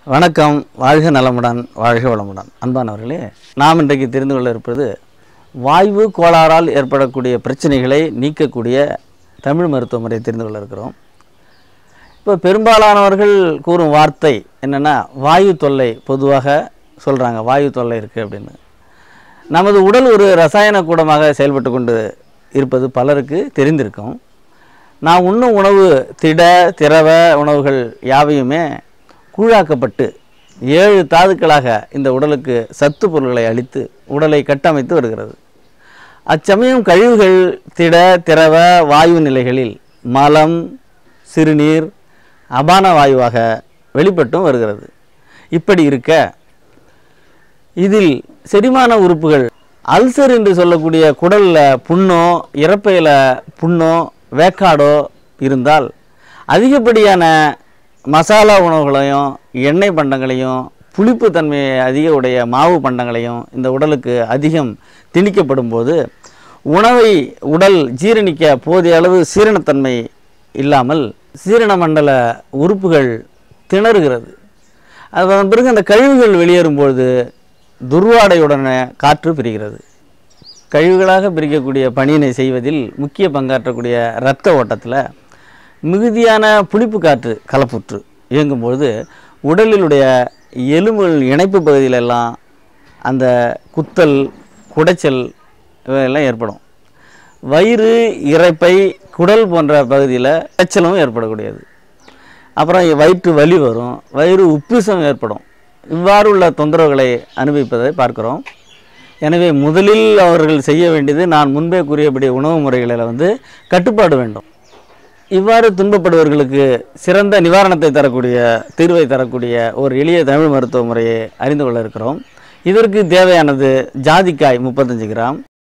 வணக்கம் வாழ்க நலமுடன் வாழ்க வளமுடன் அன்பானவர்களே நாம் இன்றைக்கு தெரிந்து கொள்ள இருப்பது வாய்வு கோளாறால் ஏற்படக்கூடிய பிரச்சனைகளை நீக்கக்கூடிய தமிழ் மருத்துவ முறையை தெரிந்து கொள்ள இருக்கிறோம் இப்போ பெரும்பாலானவர்கள் கூறும் வார்த்தை என்னென்னா வாயு தொல்லை பொதுவாக சொல்கிறாங்க வாயு தொல்லை இருக்குது அப்படின்னு நமது உடல் ஒரு ரசாயன கூடமாக செயல்பட்டு கொண்டு இருப்பது பலருக்கு தெரிந்திருக்கும் நான் உண்ணும் உணவு திட திரவ உணவுகள் யாவையுமே கூழாக்கப்பட்டு ஏழு தாதுக்களாக இந்த உடலுக்கு சத்து பொருள்களை அளித்து உடலை கட்டமைத்து வருகிறது அச்சமயம் கழிவுகள் திட திரவ வாயு நிலைகளில் மலம் சிறுநீர் அபான வாயுவாக வெளிப்பட்டும் வருகிறது இப்படி இருக்க இதில் செரிமான உறுப்புகள் அல்சர் என்று சொல்லக்கூடிய குடலில் புண்ணோ இறப்பையில் புண்ணோ வேக்காடோ இருந்தால் அதிகப்படியான மசாலா உணவுகளையும் எண்ணெய் பண்டங்களையும் புளிப்பு தன்மையை அதிக உடைய மாவு பண்டங்களையும் இந்த உடலுக்கு அதிகம் திணிக்கப்படும் போது உணவை உடல் ஜீரணிக்க போதிய அளவு சீரணத்தன்மை இல்லாமல் சீரண மண்டல உறுப்புகள் திணறுகிறது அதன் பிறகு அந்த கழிவுகள் வெளியேறும்பொழுது துர்வாடையுடனே காற்று பிரிகிறது கழிவுகளாக பிரிக்கக்கூடிய பணியினை செய்வதில் முக்கிய பங்காற்றக்கூடிய இரத்த ஓட்டத்தில் மிகுதியான புளிப்பு காற்று கலப்புற்று இயங்கும்பொழுது உடலிலுடைய எலும்புகள் இணைப்பு பகுதியிலெல்லாம் அந்த குத்தல் குடைச்சல் இவையெல்லாம் ஏற்படும் வயிறு இரைப்பை குடல் போன்ற பகுதியில் எச்சலும் ஏற்படக்கூடியது அப்புறம் வயிற்று வலி வரும் வயிறு உப்புசம் ஏற்படும் இவ்வாறு உள்ள தொந்தரவுகளை அனுபவிப்பதை பார்க்கிறோம் எனவே முதலில் அவர்கள் செய்ய வேண்டியது நான் முன்பே கூறியபடி உணவு முறைகளில் வந்து கட்டுப்பாடு வேண்டும் இவ்வாறு துன்பப்படுபவர்களுக்கு சிறந்த நிவாரணத்தை தரக்கூடிய தீர்வை தரக்கூடிய ஒரு எளிய தமிழ் மருத்துவ முறையை அறிந்து கொள்ள இருக்கிறோம் இதற்கு தேவையானது ஜாதிக்காய் முப்பத்தஞ்சு கிராம்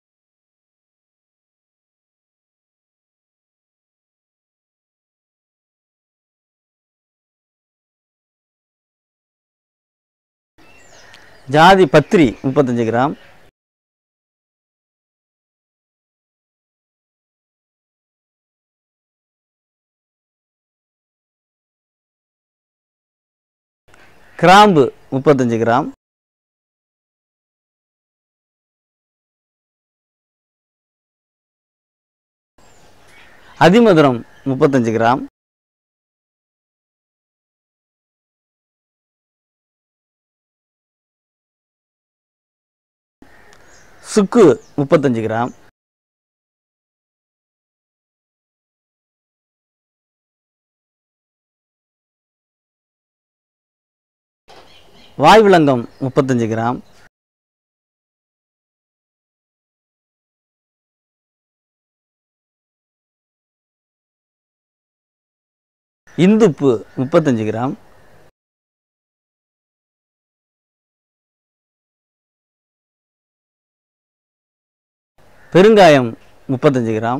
ஜாதி பத்திரி முப்பத்தஞ்சு கிராம் கிராம்பு முப்பத்தஞ்சு கிராம் அதிமதுரம் முப்பத்தஞ்சு கிராம் சுக்கு முப்பத்தஞ்சு கிராம் வாய் விலங்கம் முப்பத்தஞ்சு கிராம் இந்துப்பு முப்பத்தஞ்சு கிராம் பெருங்காயம் முப்பத்தஞ்சு கிராம்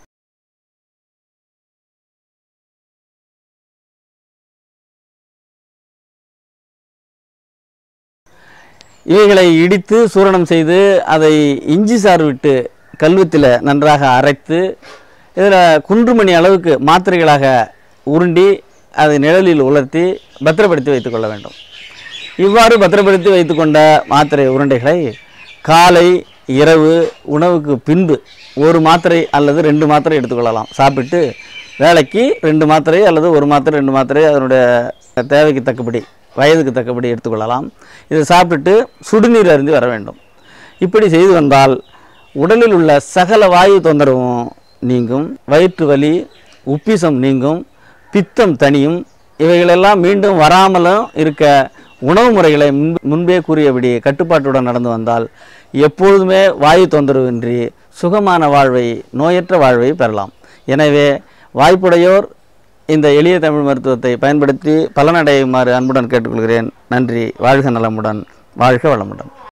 இவைகளை இடித்து சூரணம் செய்து அதை இஞ்சி சாறு விட்டு கல்வத்தில் நன்றாக அரைத்து இதில் குன்றுமணி அளவுக்கு மாத்திரைகளாக உருண்டி அதை நிழலில் உலர்த்தி பத்திரப்படுத்தி வைத்துக்கொள்ள வேண்டும் இவ்வாறு பத்திரப்படுத்தி வைத்துக்கொண்ட மாத்திரை உருண்டைகளை காலை இரவு உணவுக்கு பின்பு ஒரு மாத்திரை அல்லது ரெண்டு மாத்திரை எடுத்துக்கொள்ளலாம் சாப்பிட்டு வேலைக்கு ரெண்டு மாத்திரை அல்லது ஒரு மாத்திரை ரெண்டு மாத்திரை அதனுடைய தேவைக்கு தக்கபடி வயதுக்கு தக்கபடி எடுத்துக்கொள்ளலாம் இதை சாப்பிட்டுட்டு சுடுநீர் அருந்தி வர வேண்டும் இப்படி செய்து வந்தால் உடலில் உள்ள சகல வாயு தொந்தரவும் நீங்கும் வயிற்று வலி உப்பிசம் நீங்கும் பித்தம் தனியும் இவைகளெல்லாம் மீண்டும் வராமலும் இருக்க உணவு முறைகளை முன்பு முன்பே கூறியபடி கட்டுப்பாட்டுடன் நடந்து வந்தால் எப்பொழுதுமே வாயு தொந்தரவின்றி சுகமான வாழ்வை நோயற்ற வாழ்வை பெறலாம் எனவே வாய்ப்புடையோர் இந்த எளிய தமிழ் மருத்துவத்தை பயன்படுத்தி பலனடையுமாறு அன்புடன் கேட்டுக்கொள்கிறேன் நன்றி வாழ்க நலமுடன் வாழ்க வளமுடன்